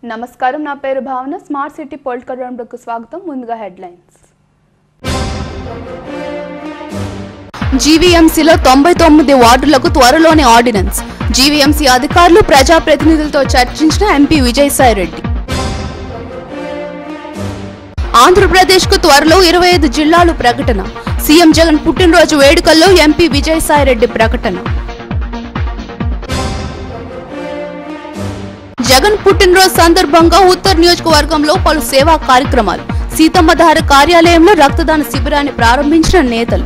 నమస్కారం నా పేరు భావన స్మార్ట్ సిటీ పొలిటికల్ రౌండ్కు స్వాగతం ముందుగా హెడ్లైన్స్ జీవీఎంసీలో తొంభై తొమ్మిది వార్డులకు త్వరలోనే ఆర్డినెన్స్ జీవీఎంసీ అధికారులు ప్రజాప్రతినిధులతో చర్చించిన ఎంపీ విజయసాయి రెడ్డి ఆంధ్రప్రదేశ్కు త్వరలో ఇరవై ఐదు జిల్లాలు ప్రకటన సీఎం జగన్ పుట్టినరోజు వేడుకల్లో ఎంపీ విజయసాయి రెడ్డి ప్రకటన జగన్ పుట్టినరోజు సందర్భంగా ఉత్తర్ నియోజకవర్గంలో పలు సేవా కార్యక్రమాలు సీతమ్మధార కార్యాలయంలో రక్తదాన శిబిరాన్ని ప్రారంభించిన నేతలు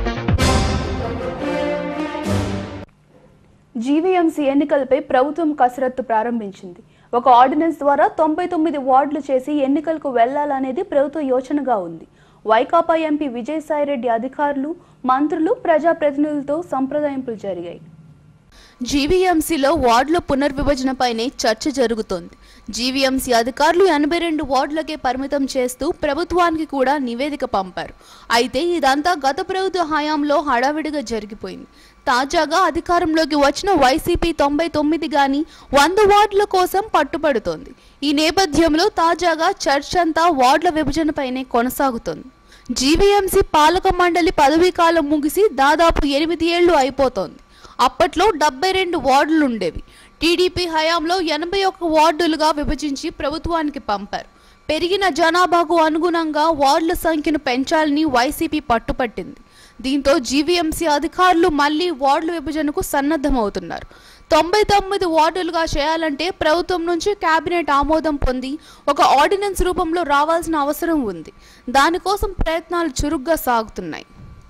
జీవీఎంసీ ఎన్నికలపై ప్రభుత్వం కసరత్తు ప్రారంభించింది ఒక ఆర్డినెన్స్ ద్వారా తొంభై తొమ్మిది వార్డులు చేసి ఎన్నికలకు వెళ్లాలనేది ప్రభుత్వ యోచనగా ఉంది వైకాపా ఎంపీ విజయసాయిరెడ్డి అధికారులు మంత్రులు ప్రజాప్రతినిధులతో సంప్రదాయింపులు జరిగాయి జీవీఎంసీలో వార్డుల పునర్విభజనపైనే చర్చ జరుగుతోంది జీవీఎంసీ అధికారులు ఎనభై రెండు వార్డులకే పరిమితం చేస్తూ ప్రభుత్వానికి కూడా నివేదిక పంపారు అయితే ఇదంతా గత ప్రభుత్వ హయాంలో హడావిడిగా జరిగిపోయింది తాజాగా అధికారంలోకి వచ్చిన వైసీపీ తొంభై తొమ్మిది గాని వంద వార్డుల కోసం పట్టుబడుతోంది ఈ నేపథ్యంలో తాజాగా చర్చ అంతా వార్డుల విభజనపైనే కొనసాగుతోంది జీవీఎంసీ పాలక మండలి పదవీ కాలం ముగిసి దాదాపు ఎనిమిది ఏళ్లు అయిపోతోంది అప్పట్లో డెబ్బై రెండు వార్డులు ఉండేవి టీడీపీ హయాంలో ఎనభై ఒక్క వార్డులుగా విభజించి ప్రభుత్వానికి పంపారు పెరిగిన జనాభాకు అనుగుణంగా వార్డుల సంఖ్యను పెంచాలని వైసీపీ పట్టుపట్టింది దీంతో జీవీఎంసీ అధికారులు మళ్లీ వార్డుల విభజనకు సన్నద్ధమవుతున్నారు తొంభై తొమ్మిది వార్డులుగా చేయాలంటే ప్రభుత్వం నుంచి కేబినెట్ ఆమోదం పొంది ఒక ఆర్డినెన్స్ రూపంలో రావాల్సిన అవసరం ఉంది దానికోసం ప్రయత్నాలు చురుగ్గా సాగుతున్నాయి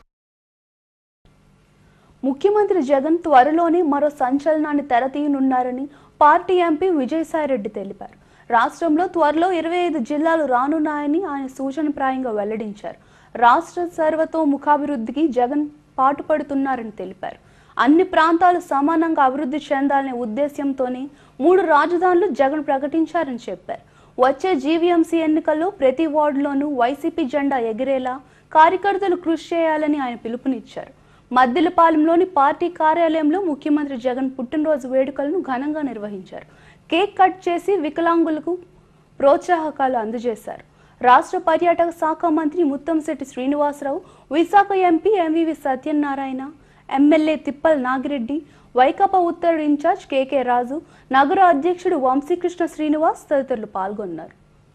ముఖ్యమంత్రి జగన్ త్వరలోనే మరో సంచలనాన్ని తెరతీయనున్నారని పార్టీ ఎంపీ విజయసాయిరెడ్డి తెలిపారు రాష్ట్రంలో త్వరలో ఇరవై ఐదు జిల్లాలు రానున్నాయని ఆయన సూచనప్రాయంగా వెల్లడించారు రాష్ట్ర సర్వతోముఖాభివృద్ధికి జగన్ పాటుపడుతున్నారని తెలిపారు అన్ని ప్రాంతాలు సమానంగా అభివృద్ధి చెందాలనే ఉద్దేశ్యంతోనే మూడు రాజధానులు జగన్ ప్రకటించారని చెప్పారు వచ్చే జీవీఎంసీ ఎన్నికల్లో ప్రతి వార్డులోనూ వైసీపీ జెండా ఎగిరేలా కార్యకర్తలు కృషి చేయాలని ఆయన పిలుపునిచ్చారు మద్దిలపాలెంలోని పార్టీ కార్యాలయంలో ముఖ్యమంత్రి జగన్ పుట్టినరోజు వేడుకలను ఘనంగా నిర్వహించారు కేక్ కట్ చేసి వికలాంగులకు ప్రోత్సాహకాలు అందజేశారు రాష్ట్ర పర్యాటక శాఖ మంత్రి Muttamsetti Srinivasa Rao Visakha MP MVV Satyanarayana MLA Tippal Nagireddy Vaikapa ఉత్తర ఇన్ఛార్జ్ కేకే రాజు నగర అధ్యక్షుడు వంశీకృష్ణ శ్రీనివాస్ తదితరులు పాల్గొన్నారు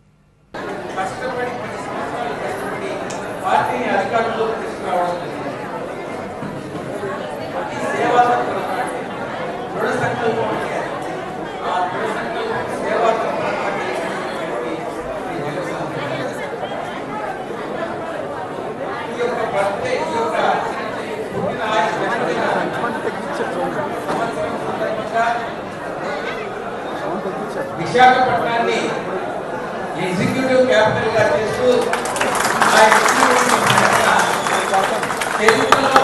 పార్టీని అధికారంలోకి తీసుకురావడం జరిగింది ఈ సేవా తత్పరతకి దృఢ సంకల్పం అంటే ఆ దృఢ సంకల్పం సేవా తత్పరతకి ఈ జగన్మోహన్ ఈ యొక్క బర్త్డే ఈ యొక్క పుట్టిన ఆయన జన్మదిన సంవత్సరం సందర్భంగా విశాఖపట్నాన్ని ఎగ్జిక్యూటివ్ క్యాపిటల్ గా చేస్తూ ఆ ఎగ్జిక్యూటివ్ చరిత్రలో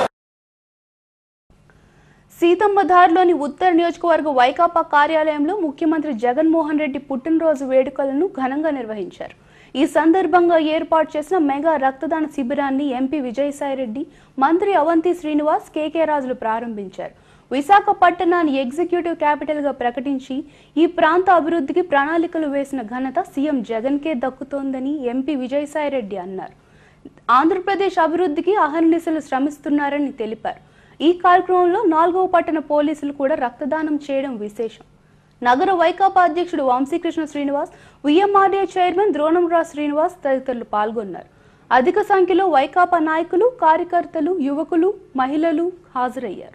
సీతమ్మధార్లోని ఉత్తర నియోజకవర్గ వైకాపా కార్యాలయంలో ముఖ్యమంత్రి జగన్మోహన్ రెడ్డి పుట్టినరోజు వేడుకలను ఘనంగా నిర్వహించారు ఈ సందర్భంగా ఏర్పాటు చేసిన మెగా రక్తదాన శిబిరాన్ని ఎంపీ విజయసాయిరెడ్డి మంత్రి అవంతి శ్రీనివాస్ కేకే రాజులు ప్రారంభించారు విశాఖపట్టణాన్ని ఎగ్జిక్యూటివ్ క్యాపిటల్గా ప్రకటించి ఈ ప్రాంత అభివృద్ధికి ప్రణాళికలు వేసిన ఘనత సీఎం జగన్కే దక్కుతోందని ఎంపీ విజయసాయిరెడ్డి అన్నారు ఆంధ్రప్రదేశ్ అభివృద్ధికి అహర్నిశలు శ్రమిస్తున్నారని తెలిపారు ఈ కార్యక్రమంలో నాలుగవ పట్టణ పోలీసులు కూడా రక్తదానం చేయడం విశేషం నగర వైకాపా అధ్యక్షుడు వంశీకృష్ణ శ్రీనివాస్ విఎంఆర్డీఏ చైర్మన్ ద్రోణంరావు శ్రీనివాస్ తదితరులు పాల్గొన్నారు అధిక సంఖ్యలో వైకాపా నాయకులు కార్యకర్తలు యువకులు మహిళలు హాజరయ్యారు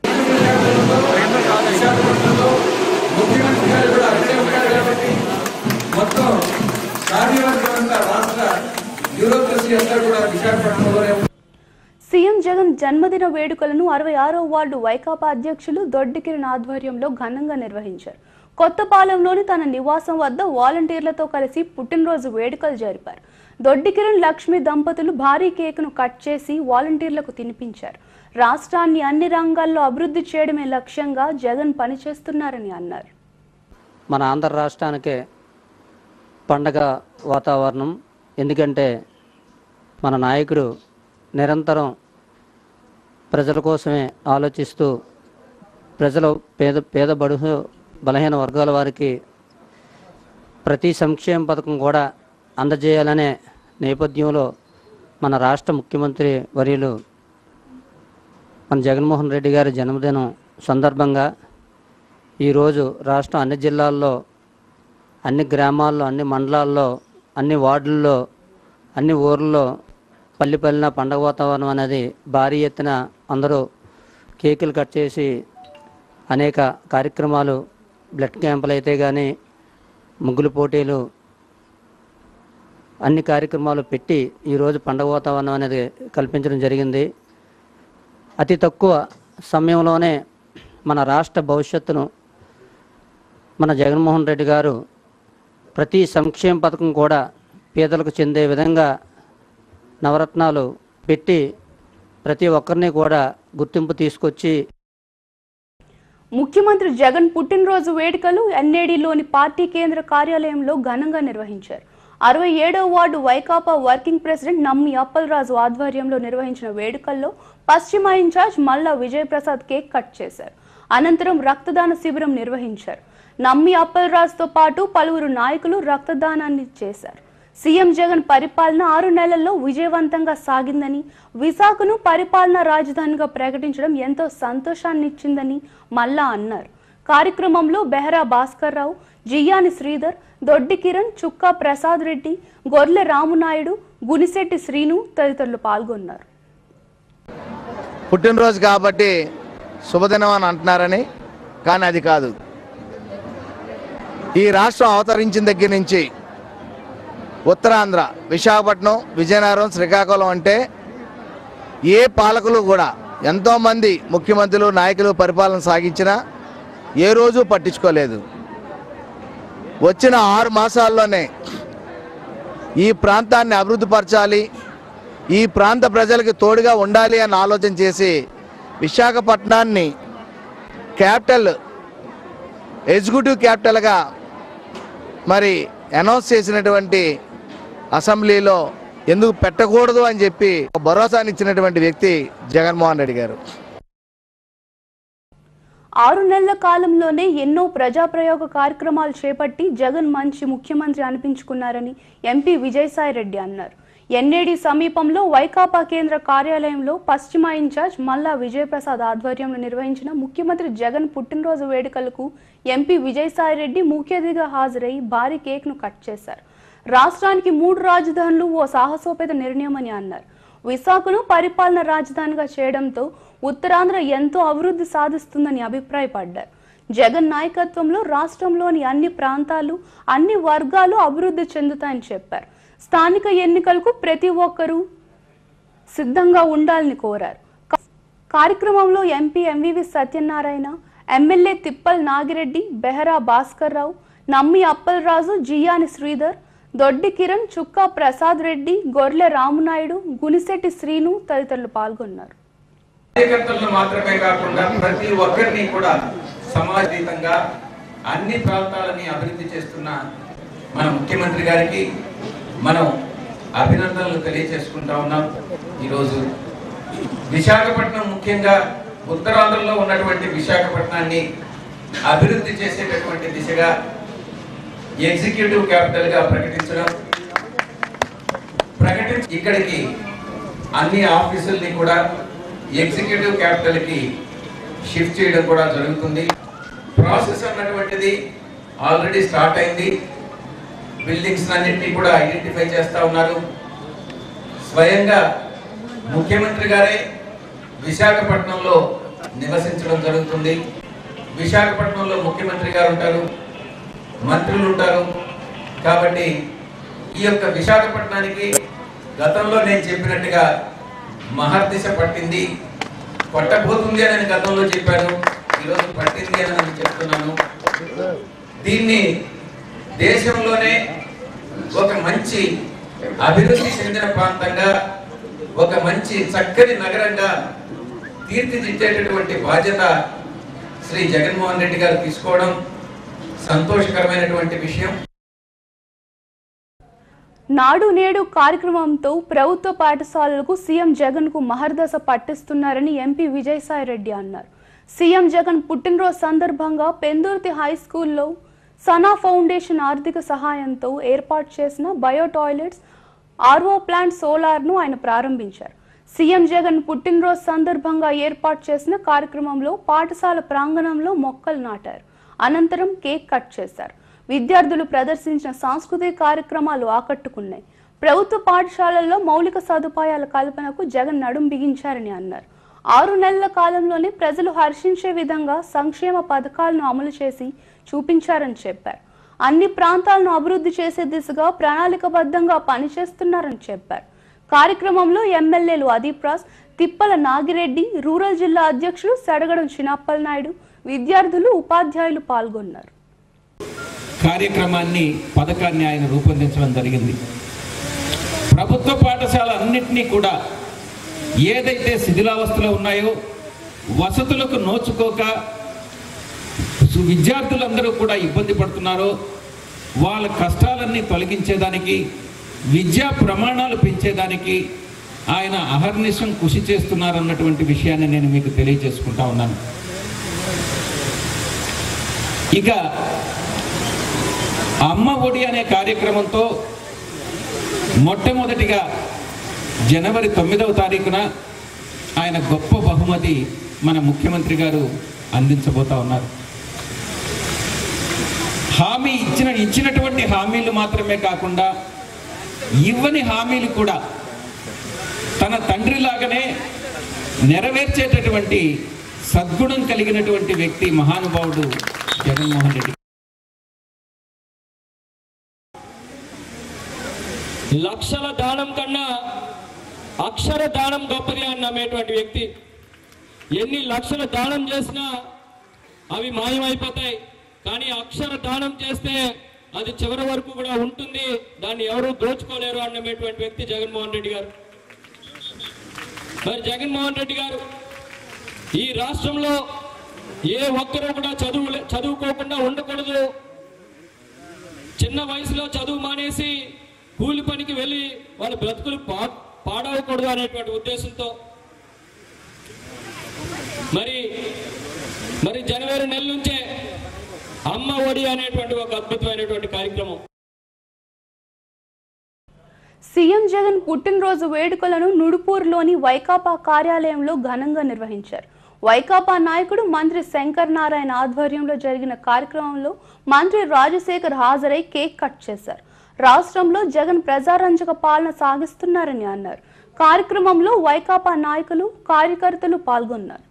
ముఖ్యమంత్రి గారు కూడా అక్కడే ఉంటారు కాబట్టి మొత్తం కార్యవర్గం అంతా రాష్ట్ర బ్యూరోక్రసీ అంతా కూడా విశాఖపట్నంలోనే ఉంది. సీఎం జగన్ జన్మదిన వేడుకలను అరవై ఆరో వార్డు వైకాపా అధ్యక్షులు దొడ్డికిరణ్ ఆధ్వర్యంలో ఘనంగా నిర్వహించారు కొత్తపాలెంలోని తన నివాసం వద్ద వాలంటీర్లతో కలిసి పుట్టినరోజు వేడుకలు జరిపారు దొడ్డికిరణ్ లక్ష్మి దంపతులు భారీ కేకును కట్ చేసి వాలంటీర్లకు తినిపించారు రాష్ట్రాన్ని అన్ని రంగాల్లో అభివృద్ధి చేయడమే లక్ష్యంగా జగన్ పనిచేస్తున్నారని అన్నారు మన ఆంధ్ర రాష్ట్రానికే పండగ వాతావరణం ఎందుకంటే మన నాయకుడు నిరంతరం ప్రజల కోసమే ఆలోచిస్తూ ప్రజలు పేద పేద బడుగు బలహీన వర్గాల వారికి ప్రతి సంక్షేమ పథకం కూడా అందజేయాలనే నేపథ్యంలో మన రాష్ట్ర ముఖ్యమంత్రి వర్యులు మన జగన్మోహన్ రెడ్డి గారి జన్మదినం సందర్భంగా ఈరోజు రాష్ట్రం అన్ని జిల్లాల్లో అన్ని గ్రామాల్లో అన్ని మండలాల్లో అన్ని వార్డుల్లో అన్ని ఊర్లలో పల్లి పల్లిన పండగ వాతావరణం అనేది భారీ ఎత్తున అందరూ కేకులు కట్ చేసి అనేక కార్యక్రమాలు బ్లడ్ క్యాంపులు అయితే కానీ ముగ్గులు పోటీలు అన్ని కార్యక్రమాలు పెట్టి ఈరోజు పండగ వాతావరణం అనేది కల్పించడం జరిగింది అతి తక్కువ సమయంలోనే మన రాష్ట్ర భవిష్యత్తును మన జగన్మోహన్ రెడ్డి గారు ప్రతి సంక్షేమ పథకం కూడా పేదలకు చెందే విధంగా నవరత్నాలు పెట్టి ప్రతి ఒక్కరిని కూడా గుర్తింపు తీసుకొచ్చి ముఖ్యమంత్రి జగన్ పుట్టినరోజు వేడుకలు ఎన్ఏడిలోని పార్టీ కేంద్ర కార్యాలయంలో ఘనంగా నిర్వహించారు అరవై ఏడవ వార్డు వైకాపా వర్కింగ్ ప్రెసిడెంట్ నమ్మి అప్పలరాజు ఆధ్వర్యంలో నిర్వహించిన వేడుకల్లో పశ్చిమ ఇన్ఛార్జ్ మల్లా విజయప్రసాద్ కేక్ కట్ చేశారు అనంతరం రక్తదాన శిబిరం నిర్వహించారు నమ్మి అప్పలరాజుతో పాటు పలువురు నాయకులు రక్తదానాన్ని చేశారు సీఎం జగన్ పరిపాలన ఆరు నెలల్లో విజయవంతంగా సాగిందని విశాఖను పరిపాలనా రాజధానిగా ప్రకటించడం ఎంతో సంతోషాన్నిచ్చిందని మల్లా అన్నారు కార్యక్రమంలో బెహరా భాస్కర్ రావు జియాని శ్రీధర్ దొడ్డి కిరణ్ చుక్కా ప్రసాద్ రెడ్డి గొర్లె రామునాయుడు గునిశెట్టి శ్రీను తదితరులు పాల్గొన్నారు పుట్టినరోజు కాబట్టి శుభదినం అని అంటున్నారని కానీ అది కాదు ఈ రాష్ట్రం అవతరించిన దగ్గర నుంచి ఉత్తరాంధ్ర విశాఖపట్నం విజయనగరం శ్రీకాకుళం అంటే ఏ పాలకులు కూడా ఎంతోమంది ముఖ్యమంత్రులు నాయకులు పరిపాలన సాగించినా ఏ రోజు పట్టించుకోలేదు వచ్చిన ఆరు మాసాల్లోనే ఈ ప్రాంతాన్ని అభివృద్ధి పరచాలి ఈ ప్రాంత ప్రజలకి తోడుగా ఉండాలి అని ఆలోచన చేసి విశాఖపట్నాన్ని క్యాపిటల్ ఎగ్జిక్యూటివ్ క్యాపిటల్గా మరి అనౌన్స్ చేసినటువంటి అసెంబ్లీలో ఎందుకు పెట్టకూడదు అని చెప్పి ఒక భరోసానిచ్చినటువంటి వ్యక్తి జగన్మోహన్ రెడ్డి గారు ఆరు నెలల కాలంలోనే ఎన్నో ప్రజాప్రయోగ కార్యక్రమాలు చేపట్టి జగన్ మంచి ముఖ్యమంత్రి అనిపించుకున్నారని ఎంపీ విజయసాయిరెడ్డి అన్నారు ఎన్ఏడి సమీపంలో వైకాపా కేంద్ర కార్యాలయంలో పశ్చిమ ఇన్ఛార్జ్ మల్లా విజయప్రసాద్ ఆధ్వర్యంలో నిర్వహించిన ముఖ్యమంత్రి జగన్ పుట్టినరోజు వేడుకలకు ఎంపీ విజయసాయిరెడ్డి ముఖ్య అతిథిగా హాజరై భారీ కేక్ను కట్ చేశారు రాష్ట్రానికి మూడు రాజధానులు ఓ సాహసోపేత నిర్ణయమని అన్నారు విశాఖను పరిపాలన రాజధానిగా చేయడంతో ఉత్తరాంధ్ర ఎంతో అభివృద్ధి సాధిస్తుందని అభిప్రాయపడ్డారు జగన్ నాయకత్వంలో రాష్ట్రంలోని అన్ని ప్రాంతాలు అన్ని వర్గాలు అభివృద్ధి చెందుతాయని చెప్పారు స్థానిక ఎన్నికలకు ప్రతి ఒక్కరూ సిద్ధంగా ఉండాలని కోరారు కా- కార్యక్రమంలో MP MVV Satyanarayana MLA Tippal Nagireddy Behara Bhaskar Rao Nammi Appalaraju జియాని Sridhar దొడ్డి కిరణ్ చుక్కా ప్రసాద్ రెడ్డి గొర్లె రామునాయుడు గునిశెట్టి శ్రీను తదితరులు పాల్గొన్నారు కార్యకర్తలను మాత్రమే కాకుండా ప్రతి ఒక్కరిని కూడా సమాజీతంగా అన్ని ప్రాంతాలని అభివృద్ధి చేస్తున్న మన ముఖ్యమంత్రి గారికి మనం అభినందనలు తెలియజేసుకుంటా ఉన్నాం ఈరోజు విశాఖపట్నం ముఖ్యంగా ఉత్తరాంధ్రలో ఉన్నటువంటి విశాఖపట్నాన్ని అభివృద్ధి చేసేటటువంటి దిశగా ఎగ్జిక్యూటివ్ క్యాపిటల్ గా ప్రకటించడం ప్రకటించి ఇక్కడికి అన్ని ఆఫీసుల్ని కూడా ఎగ్జిక్యూటివ్ క్యాపిటల్ కి షిఫ్ట్ చేయడం కూడా జరుగుతుంది ప్రాసెస్ అన్నటువంటిది ఆల్రెడీ స్టార్ట్ అయింది బిల్డింగ్స్ అన్నింటినీ కూడా ఐడెంటిఫై చేస్తా ఉన్నారు స్వయంగా ముఖ్యమంత్రి గారే విశాఖపట్నంలో నివసించడం జరుగుతుంది విశాఖపట్నంలో ముఖ్యమంత్రి గారు ఉంటారు మంత్రులు ఉంటారు కాబట్టి ఈ యొక్క విశాఖపట్నానికి గతంలో నేను చెప్పినట్టుగా మహర్దిశ పట్టింది పట్టబోతుంది అని నేను గతంలో చెప్పాను ఈరోజు పట్టింది అని నేను చెప్తున్నాను దీన్ని దేశంలోనే ఒక మంచి అభివృద్ధి చెందిన ప్రాంతంగా ఒక మంచి చక్కని నగరంగా తీర్చిదిద్దేటటువంటి బాధ్యత శ్రీ జగన్మోహన్ రెడ్డి గారు తీసుకోవడం సంతోషకరమైనటువంటి విషయం నాడు నేడు కార్యక్రమంతో ప్రభుత్వ పాఠశాలలకు సీఎం జగన్ కు మహర్దశ పట్టిస్తున్నారని ఎంపీ విజయసాయి రెడ్డి అన్నారు సీఎం జగన్ పుట్టినరోజు సందర్భంగా పెందుర్తి హై స్కూల్లో సనా ఫౌండేషన్ ఆర్థిక సహాయంతో ఏర్పాటు చేసిన బయో టాయిలెట్స్ ఆర్ఓ ప్లాంట్ సోలార్ను ఆయన ప్రారంభించారు సీఎం జగన్ పుట్టినరోజు సందర్భంగా ఏర్పాటు చేసిన కార్యక్రమంలో పాఠశాల ప్రాంగణంలో మొక్కలు నాటారు అనంతరం కేక్ కట్ చేశారు విద్యార్థులు ప్రదర్శించిన సాంస్కృతిక కార్యక్రమాలు ఆకట్టుకున్నాయి ప్రభుత్వ పాఠశాలల్లో మౌలిక సదుపాయాల కల్పనకు జగన్ నడుం బిగించారని అన్నారు ఆరు నెలల కాలంలోనే ప్రజలు హర్షించే విధంగా సంక్షేమ పథకాలను అమలు చేసి చూపించారని చెప్పారు అన్ని ప్రాంతాలను అభివృద్ధి చేసే దిశగా ప్రణాళికబద్ధంగా పనిచేస్తున్నారని చెప్పారు కార్యక్రమంలో ఎమ్మెల్యేలు అదీప్ రాజ్ తిప్పల నాగిరెడ్డి రూరల్ జిల్లా అధ్యక్షులు సడగడం చిన్నప్పల్ నాయుడు విద్యార్థులు ఉపాధ్యాయులు పాల్గొన్నారు కార్యక్రమాన్ని పథకాన్ని ఆయన రూపొందించడం జరిగింది ప్రభుత్వ పాఠశాల అన్నింటినీ కూడా ఏదైతే శిథిలావస్థలో ఉన్నాయో వసతులకు నోచుకోక సు- విద్యార్థులందరూ కూడా ఇబ్బంది పడుతున్నారో వాళ్ళ కష్టాలన్నీ తొలగించేదానికి విద్యా ప్రమాణాలు పెంచేదానికి ఆయన అహర్నిశం కృషి చేస్తున్నారన్నటువంటి విషయాన్ని నేను మీకు తెలియజేసుకుంటా ఉన్నాను ఇక అమ్మ ఒడి అనే కార్యక్రమంతో మొట్టమొదటిగా జనవరి తొమ్మిదవ తారీఖున ఆయన గొప్ప బహుమతి మన ముఖ్యమంత్రి గారు అందించబోతా ఉన్నారు హామీ ఇచ్చిన ఇచ్చినటువంటి హామీలు మాత్రమే కాకుండా ఇవ్వని హామీలు కూడా తన తండ్రిలాగానే నెరవేర్చేటటువంటి సద్గుణం కలిగినటువంటి వ్యక్తి మహానుభావుడు జగన్మోహన్ రెడ్డి లక్షల దానం కన్నా అక్షర దానం గొప్పది అని నమ్మేటువంటి వ్యక్తి ఎన్ని లక్షల దానం చేసినా అవి మాయమైపోతాయి కానీ అక్షర దానం చేస్తే అది చివరి వరకు కూడా ఉంటుంది దాన్ని ఎవరు దోచుకోలేరు అని నమ్మేటువంటి వ్యక్తి జగన్మోహన్ రెడ్డి గారు మరి జగన్మోహన్ రెడ్డి గారు ఈ రాష్ట్రంలో ఏ ఒక్కరూ కూడా చదువు చదువుకోకుండా ఉండకూడదు చిన్న వయసులో చదువు మానేసి కూలి పనికి వెళ్ళి వాళ్ళ బ్రతుకులు పా పాడవకూడదు అనేటువంటి ఉద్దేశంతో మరి మరి జనవరి నెల నుంచే అమ్మ ఒడి అనేటువంటి ఒక అద్భుతమైనటువంటి కార్యక్రమం సీఎం జగన్ పుట్టినరోజు వేడుకలను నుడుపూర్లోని వైకాపా కార్యాలయంలో ఘనంగా నిర్వహించారు వైకాపా నాయకుడు మంత్రి శంకర్ నారాయణ ఆధ్వర్యంలో జరిగిన కార్యక్రమంలో మంత్రి రాజశేఖర్ హాజరై కేక్ కట్ చేశారు రాష్ట్రంలో జగన్ ప్రజారంజక పాలన సాగిస్తున్నారని అన్నారు కార్యక్రమంలో వైకాపా నాయకులు కార్యకర్తలు పాల్గొన్నారు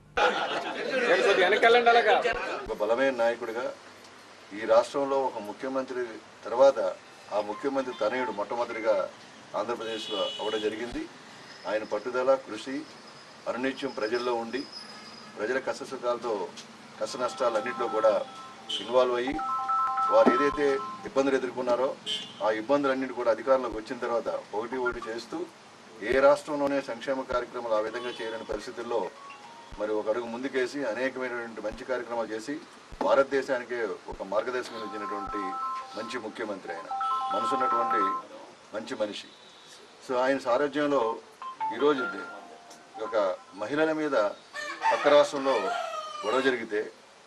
ఒక బలమైన నాయకుడిగా ఈ రాష్ట్రంలో ఒక ముఖ్యమంత్రి తర్వాత ఆ ముఖ్యమంత్రి తనయుడు మొట్టమొదటిగా ఆంధ్రప్రదేశ్లో అవ్వడం జరిగింది ఆయన పట్టుదల కృషి అనునిత్యం ప్రజల్లో ఉండి ప్రజల కష్ట సుఖాలతో కష్ట నష్టాలన్నింటిలో కూడా ఇన్వాల్వ్ అయ్యి వారు ఏదైతే ఇబ్బందులు ఎదుర్కొన్నారో ఆ ఇబ్బందులన్నింటి కూడా అధికారంలోకి వచ్చిన తర్వాత ఒకటి ఒకటి చేస్తూ ఏ రాష్ట్రంలోనే సంక్షేమ కార్యక్రమాలు ఆ విధంగా చేయలేని పరిస్థితుల్లో మరి ఒక అడుగు ముందుకేసి అనేకమైనటువంటి మంచి కార్యక్రమాలు చేసి భారతదేశానికే ఒక మార్గదర్శకం ఇచ్చినటువంటి మంచి ముఖ్యమంత్రి ఆయన మనసున్నటువంటి మంచి మనిషి సో ఆయన సారథ్యంలో ఈరోజు ఇది ఒక మహిళల మీద పక్క రాష్ట్రంలో గొడవ జరిగితే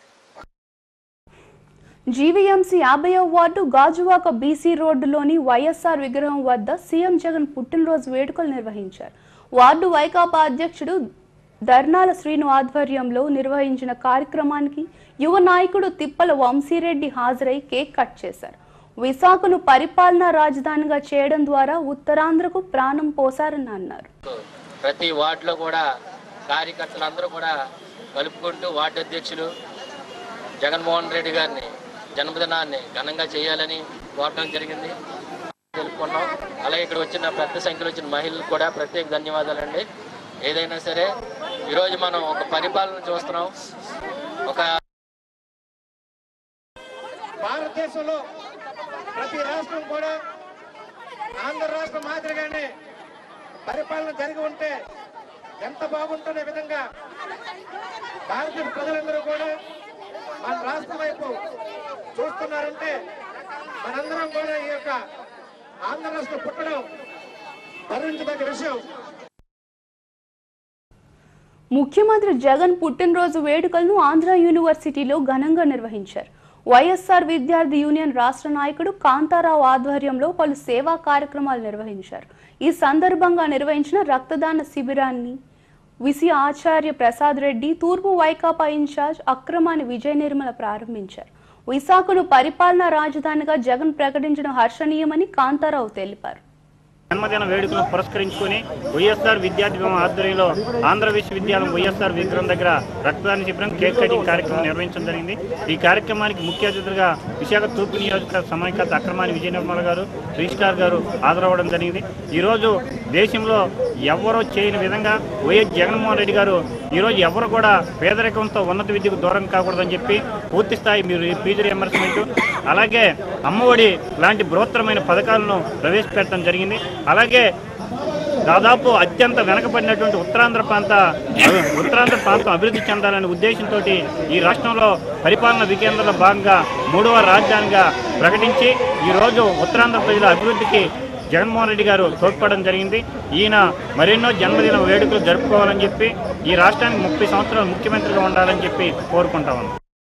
జీవీఎంసీ యాభైవ వార్డు గాజువాక బీసీ రోడ్డులోని వైఎస్ఆర్ విగ్రహం వద్ద సీఎం జగన్ పుట్టినరోజు వేడుకలు నిర్వహించారు వార్డు వైకాపా అధ్యక్షుడు ధర్నాల శ్రీను ఆధ్వర్యంలో నిర్వహించిన కార్యక్రమానికి యువ నాయకుడు తిప్పల వంశీరెడ్డి హాజరై కేక్ కట్ చేశారు విశాఖను పరిపాలనా రాజధానిగా చేయడం ద్వారా ఉత్తరాంధ్రకు ప్రాణం పోసారని అన్నారు ప్రతి వార్డులో కూడా కార్యకర్తలందరూ కూడా కలుపుకుంటూ వార్డు అధ్యక్షులు జగన్మోహన్ రెడ్డి గారిని జన్మదినాన్ని ఘనంగా చేయాలని కోరడం జరిగింది తెలుపుకున్నాం అలాగే ఇక్కడ వచ్చిన పెద్ద సంఖ్యలో వచ్చిన మహిళలకు కూడా ప్రత్యేక ధన్యవాదాలండి ఏదైనా సరే ఈరోజు మనం ఒక పరిపాలన చూస్తున్నాం ఒక భారతదేశంలో ప్రతి రాష్ట్రం కూడా ఆంధ్ర రాష్ట్రం మాదిరిగానే పరిపాలన జరిగి ఉంటే ఎంత బాగుంటున్న విధంగా భారతీయ ప్రజలందరూ కూడా మన రాష్ట్రం వైపు చూస్తున్నారంటే మనందరం కూడా ఈ యొక్క ఆంధ్ర రాష్ట్రం పుట్టడం భరించదగ్గ విషయం ముఖ్యమంత్రి జగన్ పుట్టినరోజు వేడుకలను ఆంధ్ర యూనివర్సిటీలో ఘనంగా నిర్వహించారు వైఎస్ఆర్ విద్యార్థి యూనియన్ రాష్ట్ర నాయకుడు కాంతారావు ఆధ్వర్యంలో పలు సేవా కార్యక్రమాలు నిర్వహించారు ఈ సందర్భంగా నిర్వహించిన రక్తదాన శిబిరాన్ని విసి ఆచార్య ప్రసాద్ రెడ్డి తూర్పు వైకాపా ఇన్ఛార్జ్ అక్రమాని విజయ నిర్మల ప్రారంభించారు విశాఖను పరిపాలనా రాజధానిగా జగన్ ప్రకటించడం హర్షణీయమని కాంతారావు తెలిపారు జన్మదిన వేడుకలను పురస్కరించుకొని వైఎస్ఆర్ విద్యార్థి భవన్ ఆధ్వర్యంలో ఆంధ్ర విశ్వవిద్యాలయం వైఎస్ఆర్ విగ్రహం దగ్గర రక్తదాన శిబిరం కేక్ కటింగ్ కార్యక్రమం నిర్వహించడం జరిగింది ఈ కార్యక్రమానికి ముఖ్య అతిథులుగా విశాఖ తూర్పు నియోజకవర్గ సమైక్యత అక్రమాని విజయ నిర్మల గారు రిజిస్ట్రార్ గారు హాజరవ్వడం జరిగింది ఈరోజు దేశంలో ఎవరో చేయని విధంగా వైఎస్ జగన్మోహన్ రెడ్డి గారు ఈరోజు ఎవరు కూడా పేదరికంతో ఉన్నత విద్యకు దూరం కాకూడదని చెప్పి పూర్తి స్థాయి మీరు ఫీజు రియంబర్స్మెంట్ అలాగే అమ్మఒడి లాంటి బృహత్తరమైన పథకాలను ప్రవేశపెట్టడం జరిగింది అలాగే దాదాపు అత్యంత వెనకబడినటువంటి ఉత్తరాంధ్ర ప్రాంత ఉత్తరాంధ్ర ప్రాంతం అభివృద్ధి చెందాలనే ఉద్దేశంతో ఈ రాష్ట్రంలో పరిపాలన వికేంద్రంలో భాగంగా మూడవ రాజధానిగా ప్రకటించి ఈరోజు ఉత్తరాంధ్ర ప్రజల అభివృద్ధికి జగన్మోహన్ రెడ్డి గారు తోడ్పడడం జరిగింది ఈయన మరెన్నో జన్మదిన వేడుకలు జరుపుకోవాలని చెప్పి ఈ రాష్ట్రానికి ముప్పై సంవత్సరాలు ముఖ్యమంత్రిగా ఉండాలని చెప్పి కోరుకుంటా ఉన్నాం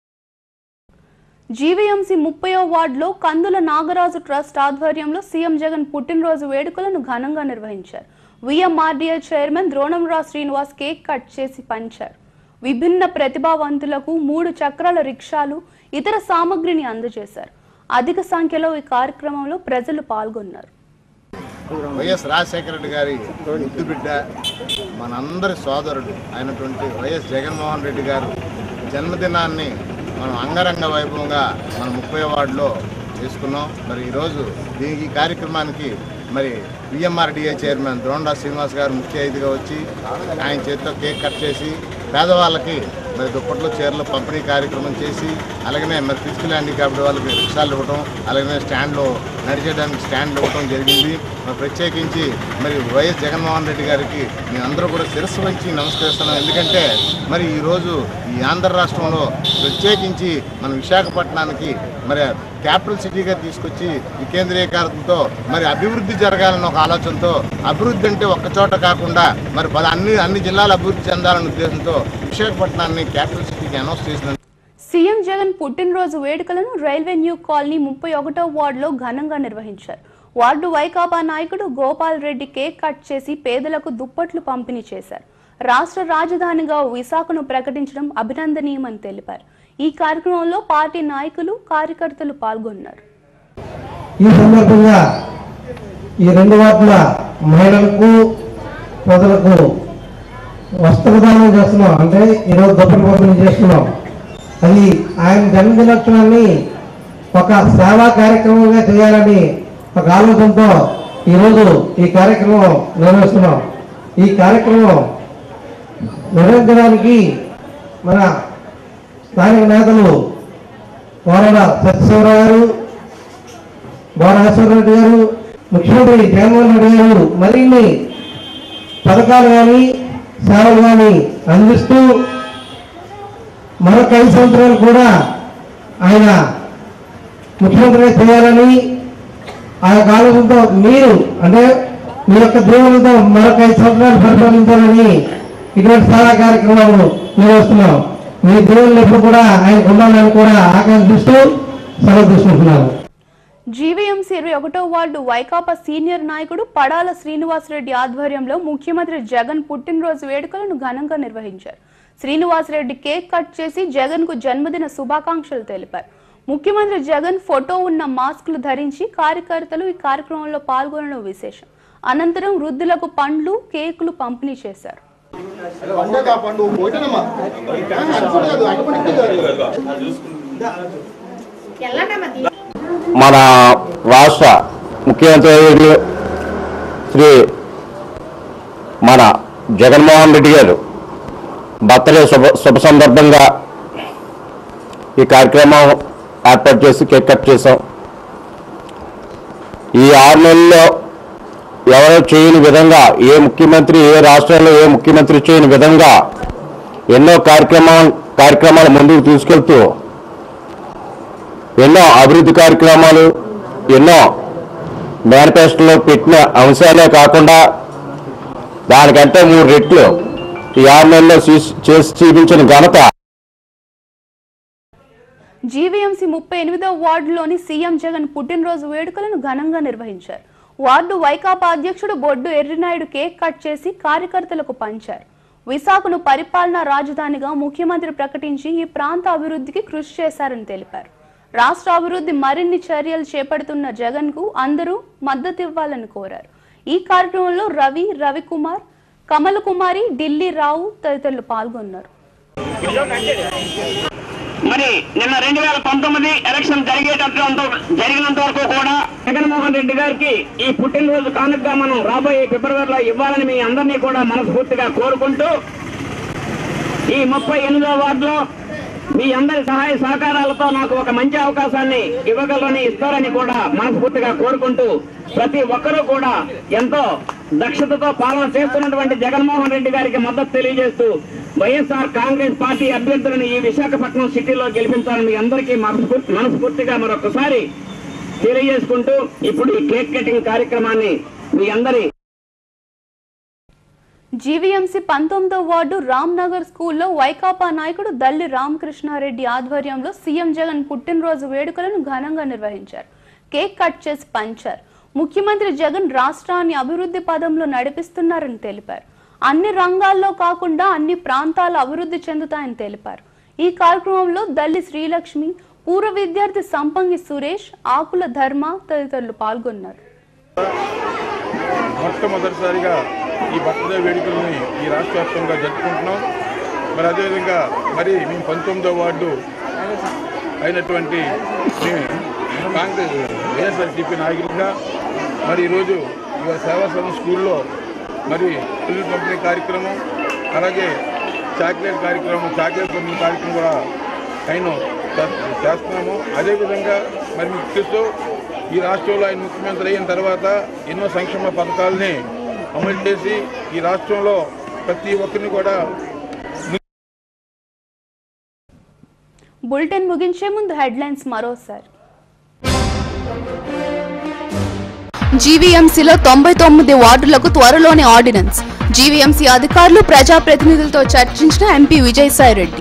జీవీఎంసీ ముప్పయో వార్డులో కందుల నాగరాజు ట్రస్ట్ ఆధ్వర్యంలో సీఎం జగన్ పుట్టినరోజు వేడుకలను ఘనంగా నిర్వహించారు VMRDA chairman Dronamrao Srinivas cake cut చేసి పంచారు విభిన్న ప్రతిభావంతులకు మూడు చక్రాల రిక్షాలు ఇతర సామగ్రిని అందజేశారు అధిక సంఖ్యలో ఈ కార్యక్రమంలో ప్రజలు పాల్గొన్నారు వైఎస్ రాజశేఖర రెడ్డి గారి ముద్దు బిడ్డ మనందరి సోదరుడు అయినటువంటి వైఎస్ జగన్మోహన్ రెడ్డి గారు జన్మదినాన్ని మనం అంగరంగ వైభవంగా మన ముప్పై వార్డులో చేసుకున్నాం మరి ఈరోజు దీనికి ఈ కార్యక్రమానికి మరి విఎంఆర్డిఏ చైర్మన్ ద్రోణరా శ్రీనివాస్ గారు ముఖ్య అతిథిగా వచ్చి ఆయన చేతితో కేక్ కట్ చేసి పేదవాళ్ళకి మరి దుప్పట్లు చీరలు పంపిణీ కార్యక్రమం చేసి అలాగనే మరి ఫిజికల్ హ్యాండిక్యాప్డ్ వాళ్ళకి రిక్షాలు ఇవ్వటం అలాగనే స్టాండ్లో నడిచేయడానికి స్టాండ్లు ఇవ్వటం జరిగింది మరి ప్రత్యేకించి మరి వైఎస్ జగన్మోహన్ రెడ్డి గారికి మేమందరూ కూడా శిరస్సు వంచి నమస్కరిస్తున్నాం ఎందుకంటే మరి ఈరోజు ఈ ఆంధ్ర రాష్ట్రంలో ప్రత్యేకించి మన విశాఖపట్నానికి మరి క్యాపిటల్ సిటీగా తీసుకొచ్చి వికేంద్రీకరణతో మరి అభివృద్ధి జరగాలన్న ఒక ఆలోచనతో అభివృద్ధి అంటే ఒక్క చోట కాకుండా మరి పద- అన్ని అన్ని జిల్లాలు అభివృద్ధి చెందాలనే ఉద్దేశంతో విశాఖపట్నాన్ని క్యాపిటల్ సిటీకి అనౌన్స్ చేసిన సీఎం జగన్ పుట్టినరోజు వేడుకలను రైల్వే న్యూ కాలనీ ముప్పై ఒకటో వార్డులో ఘనంగా నిర్వహించారు వార్డు వైకాపా నాయకుడు గోపాల్ రెడ్డి కేక్ కట్ చేసి పేదలకు దుప్పట్లు పంపిణీ చేశారు రాష్ట్ర రాజధానిగా విశాఖను ప్రకటించడం అభినందనీయమని తెలిపారు ఈ కార్యక్రమంలో పార్టీ నాయకులు కార్యకర్తలు పాల్గొన్నారు ఈ సందర్భంగా ఈ రెండు వార్డుల మహిళలకు ప్రజలకు వస్త్రదానం చేస్తున్నాం అంటే ఈరోజు దుప్పటి పంపిణీ చేస్తున్నాం అది ఆయన జన్మదినోత్సవాన్ని ఒక సేవా కార్యక్రమంగా చేయాలని ఒక ఆలోచనతో ఈరోజు ఈ కార్యక్రమం నిర్వహిస్తున్నాం ఈ కార్యక్రమం నిర్వహించడానికి మన స్థానిక నేతలు కోరడ సత్యశివరావు గారు బోరాశ్వర రెడ్డి గారు ముఖ్యమంత్రి జగన్మోహన్ రెడ్డి గారు మరిన్ని పథకాలు కానీ సేవలు కానీ అందిస్తూ మరొక ఐదు సంవత్సరాలు కూడా ఆయన ముఖ్యమంత్రిగా చేయాలని ఆ యొక్క ఆలోచనతో మీరు అంటే మీ యొక్క దేవులతో మరొక ఐదు సంవత్సరాలు పరిపాలించాలని ఇటువంటి చాలా కార్యక్రమాలు నిర్వహిస్తున్నాం మీ దేవుళ్ళు ఎప్పుడు కూడా ఆయన ఉండాలని కూడా ఆకాంక్షిస్తూ సెలవు తీసుకుంటున్నాను జీవీఎంసీ ఇరవై ఒకటో వార్డు వైకాపా సీనియర్ నాయకుడు పడాల శ్రీనివాసరెడ్డి ఆధ్వర్యంలో ముఖ్యమంత్రి జగన్ పుట్టినరోజు వేడుకలను ఘనంగా నిర్వహించారు శ్రీనివాసరెడ్డి కేక్ కట్ చేసి జగన్ కు జన్మదిన శుభాకాంక్షలు తెలిపారు ముఖ్యమంత్రి జగన్ ఫోటో ఉన్న మాస్కులు ధరించి కార్యకర్తలు ఈ కార్యక్రమంలో పాల్గొనడం విశేషం అనంతరం వృద్ధులకు పండ్లు కేకులు పంపిణీ చేశారు మన రాష్ట్ర ముఖ్యమంత్రి వర్యులు శ్రీ మన జగన్మోహన్ రెడ్డి గారు బర్త్డే శుభ శుభ సందర్భంగా ఈ కార్యక్రమం ఏర్పాటు చేసి కేక్ కట్ చేసాం ఈ ఆరు నెలల్లో ఎవరో చేయని విధంగా ఏ ముఖ్యమంత్రి ఏ రాష్ట్రంలో ఏ ముఖ్యమంత్రి చేయని విధంగా ఎన్నో కార్యక్రమాలు కార్యక్రమాలు ముందుకు తీసుకెళ్తూ ఎన్నో అభివృద్ధి కార్యక్రమాలు ఎన్నో మేనిఫెస్టోలో పెట్టిన అంశాలే కాకుండా దానికంటే మూడు రెట్లు ఈ ఆరు నెలల్లో చేసి చేసి చూపించిన ఘనత జీవీఎంసీ ముప్పై ఎనిమిదవ వార్డులోని సీఎం జగన్ పుట్టినరోజు వేడుకలను ఘనంగా నిర్వహించారు వార్డు వైకాపా అధ్యక్షుడు బొడ్డు ఎర్రినాయుడు కేక్ కట్ చేసి కార్యకర్తలకు పంచారు విశాఖను పరిపాలనా రాజధానిగా ముఖ్యమంత్రి ప్రకటించి ఈ ప్రాంత అభివృద్ధికి కృషి చేశారని తెలిపారు రాష్ట్ర అభివృద్ధి మరిన్ని చర్యలు చేపడుతున్న జగన్ కు అందరూ మద్దతు ఇవ్వాలని కోరారు ఈ కార్యక్రమంలో రవి రవికుమార్ కమల కుమారి ఢిల్లీ రావు తదితరులు పాల్గొన్నారు మరి నిన్న రెండు వేల పంతొమ్మిది ఎలక్షన్ జరిగేటంత జరిగినంత వరకు కూడా జగన్మోహన్ రెడ్డి గారికి ఈ పుట్టినరోజు కానుకగా మనం రాబోయే ఫిబ్రవరిలో ఇవ్వాలని మీ అందరినీ కూడా మనస్ఫూర్తిగా కోరుకుంటూ ఈ ముప్పై ఎనిమిదో వార్డులో మీ అందరి సహాయ సహకారాలతో నాకు ఒక మంచి అవకాశాన్ని ఇవ్వగలరని ఇస్తారని కూడా మనస్ఫూర్తిగా కోరుకుంటూ ప్రతి ఒక్కరూ కూడా ఎంతో దక్షతతో పాలన చేస్తున్నటువంటి జగన్మోహన్ రెడ్డి గారికి మద్దతు తెలియజేస్తూ వైఎస్ఆర్ కాంగ్రెస్ పార్టీ అభ్యర్థులను ఈ విశాఖపట్నం సిటీలో గెలిపించాలని మీ అందరికీ మనస్ఫూర్తి మనస్ఫూర్తిగా మరొకసారి తెలియజేసుకుంటూ ఇప్పుడు ఈ కేక్ కటింగ్ కార్యక్రమాన్ని మీ అందరి జీవీఎంసీ పంతొమ్మిదో వార్డు రామ్నగర్ స్కూల్లో వైకాపా నాయకుడు దల్లి రామకృష్ణారెడ్డి ఆధ్వర్యంలో సీఎం జగన్ పుట్టినరోజు వేడుకలను ఘనంగా నిర్వహించారు కేక్ కట్ చేసి పంచారు ముఖ్యమంత్రి జగన్ రాష్ట్రాన్ని అభివృద్ధి పదంలో నడిపిస్తున్నారని తెలిపారు అన్ని రంగాల్లో కాకుండా అన్ని ప్రాంతాలు అభివృద్ధి చెందుతాయని తెలిపారు ఈ కార్యక్రమంలో దల్లి శ్రీలక్ష్మి పూర్వ విద్యార్థి సంపంగి సురేష్ ఆకుల ధర్మ తదితరులు పాల్గొన్నారు మొట్టమొదటిసారిగా ఈ బర్త్డే వేడుకల్ని ఈ రాష్ట్ర వ్యాప్తంగా జరుపుకుంటున్నాం మరి అదేవిధంగా మరి మేము పంతొమ్మిదో వార్డు అయినటువంటి మేము కాంగ్రెస్ వైఎస్ఆర్సీపీ నాయకులుగా మరి ఈరోజు ఇవాళ సేవా సదన స్కూల్లో మరి పిల్లల పంపిణీ కార్యక్రమం అలాగే చాక్లెట్ కార్యక్రమం చాక్లెట్ పంపిణీ కార్యక్రమం కూడా ఆయన చేస్తున్నాము అదేవిధంగా మరి మీకు తెలుసు ఈ రాష్ట్రంలో ఆయన ముఖ్యమంత్రి అయిన తర్వాత ఎన్నో సంక్షేమ పథకాలని అమలు చేసి ఈ రాష్ట్రంలో ప్రతి ఒక్కరిని కూడా బులెటిన్ ముగించే ముందు హెడ్లైన్స్ మరోసారి జీవీఎంసీలో తొంభై తొమ్మిది వార్డులకు త్వరలోనే ఆర్డినెన్స్ జీవీఎంసీ అధికారులు ప్రజాప్రతినిధులతో చర్చించిన ఎంపీ విజయసాయిరెడ్డి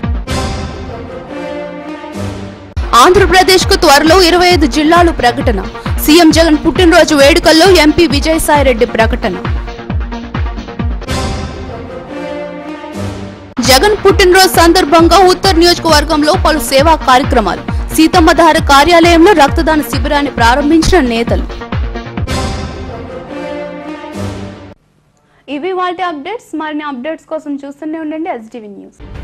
ఆంధ్రప్రదేశ్ కు త్వరలో ఇరవై ఐదు జిల్లాలు ప్రకటన సీఎం జగన్ పుట్టినరోజు వేడుకల్లో ఎంపీ విజయసాయిరెడ్డి ప్రకటన జగన్ పుట్టినరోజు సందర్భంగా ఉత్తర్ నియోజకవర్గంలో పలు సేవా కార్యక్రమాలు సీతమ్మధార కార్యాలయంలో రక్తదాన శిబిరాన్ని ప్రారంభించిన నేతలు ఇవి వాటి అప్డేట్స్ మరిన్ని అప్డేట్స్ కోసం చూస్తూనే ఉండండి ఎస్టీవీ న్యూస్